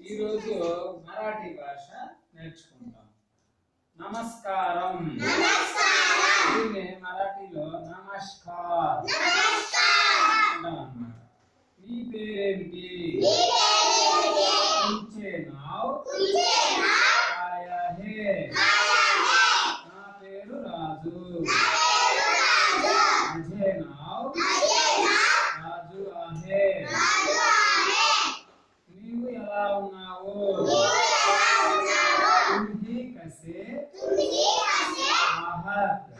ఈరోజు మరాఠీ భాష నేర్చుకుంటాం నమస్కారం దీన్ని మరాఠీలో నమస్కార్ అంటాం అన్నమాట నీ పేరేమిటి तुमचे नाव काय आहे నా పేరు రాజు माझे नाव రాజు आहे నీవు ఎలా ఉన్నావు तुम्ही कसे आहात